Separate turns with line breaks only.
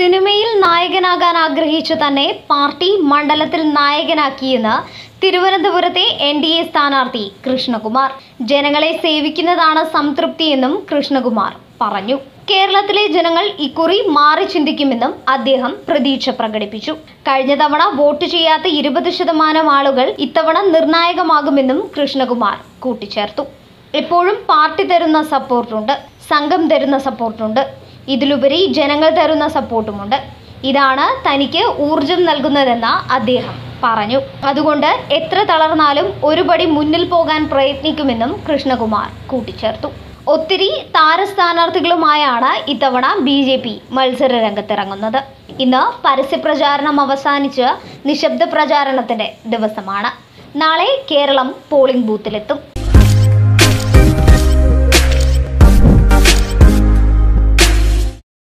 സിനിമയിൽ നായകനാകാൻ ആഗ്രഹിച്ചു തന്നെ പാർട്ടി മണ്ഡലത്തിൽ നായകനാക്കിയെന്ന് തിരുവനന്തപുരത്തെ എൻ ഡി എ സ്ഥാനാർത്ഥി കൃഷ്ണകുമാർ ജനങ്ങളെ സേവിക്കുന്നതാണ് സംതൃപ്തിയെന്നും കൃഷ്ണകുമാർ പറഞ്ഞു കേരളത്തിലെ ജനങ്ങൾ ഇക്കുറി മാറി ചിന്തിക്കുമെന്നും അദ്ദേഹം പ്രതീക്ഷ പ്രകടിപ്പിച്ചു കഴിഞ്ഞ തവണ വോട്ട് ചെയ്യാത്ത ഇരുപത് ശതമാനം ആളുകൾ ഇത്തവണ നിർണായകമാകുമെന്നും കൃഷ്ണകുമാർ കൂട്ടിച്ചേർത്തു എപ്പോഴും പാർട്ടി തരുന്ന സപ്പോർട്ടുണ്ട് സംഘം തരുന്ന സപ്പോർട്ടുണ്ട് ഇതിലുപരി ജനങ്ങൾ തരുന്ന സപ്പോർട്ടുമുണ്ട് ഇതാണ് തനിക്ക് ഊർജം നൽകുന്നതെന്ന് അദ്ദേഹം പറഞ്ഞു അതുകൊണ്ട് എത്ര തളർന്നാലും ഒരുപടി മുന്നിൽ പോകാൻ പ്രയത്നിക്കുമെന്നും കൃഷ്ണകുമാർ കൂട്ടിച്ചേർത്തു ഒത്തിരി താരസ്ഥാനാർത്ഥികളുമായാണ് ഇത്തവണ ബി ജെ പി മത്സര രംഗത്തിറങ്ങുന്നത് ഇന്ന് പരസ്യപ്രചാരണം അവസാനിച്ച് നിശബ്ദ പ്രചാരണത്തിന്റെ ദിവസമാണ് നാളെ കേരളം പോളിംഗ് ബൂത്തിലെത്തും